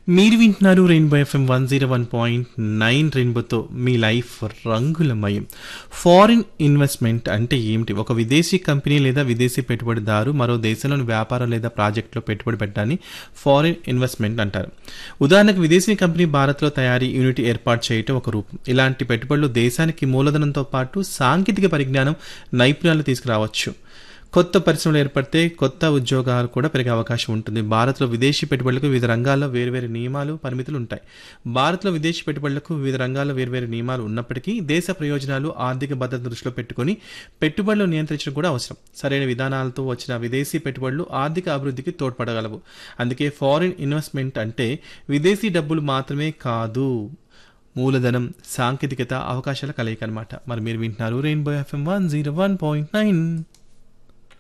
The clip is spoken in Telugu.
మీరు వింటున్నారు rainbow FM one zero one point nine రెయిన్బోతో మీ లైఫ్ రంగులమయం ఫారిన్ ఇన్వెస్ట్మెంట్ అంటే ఏమిటి ఒక విదేశీ కంపెనీ లేదా విదేశీ పెట్టుబడిదారు మరో దేశంలోని వ్యాపారం లేదా ప్రాజెక్టులో పెట్టుబడి పెట్టడాన్ని ఫారిన్ ఇన్వెస్ట్మెంట్ అంటారు ఉదాహరణకు విదేశీ కంపెనీ భారత్లో తయారీ యూనిట్ ఏర్పాటు చేయటం ఒక రూపం ఇలాంటి పెట్టుబడులు దేశానికి మూలధనంతో పాటు సాంకేతిక పరిజ్ఞానం నైపుణ్యాలు తీసుకురావచ్చు కొత్త పరిశ్రమలు ఏర్పడితే కొత్త ఉద్యోగాలు కూడా పెరిగే అవకాశం ఉంటుంది భారత్లో విదేశీ పెట్టుబడులకు వివిధ రంగాల్లో వేర్వేరు నియమాలు పరిమితులు ఉంటాయి భారత్లో విదేశీ పెట్టుబడులకు వివిధ రంగాల్లో వేర్వేరు నియమాలు ఉన్నప్పటికీ దేశ ప్రయోజనాలు ఆర్థిక భద్రత దృష్టిలో పెట్టుకొని పెట్టుబడులు నియంత్రించడం కూడా అవసరం సరైన విధానాలతో వచ్చిన విదేశీ పెట్టుబడులు ఆర్థిక అభివృద్ధికి తోడ్పడగలవు అందుకే ఫారిన్ ఇన్వెస్ట్మెంట్ అంటే విదేశీ డబ్బులు మాత్రమే కాదు మూలధనం సాంకేతికత అవకాశాల కలయిక అనమాట మరి మీరు వింటున్నారు rainbow FM one zero one point nine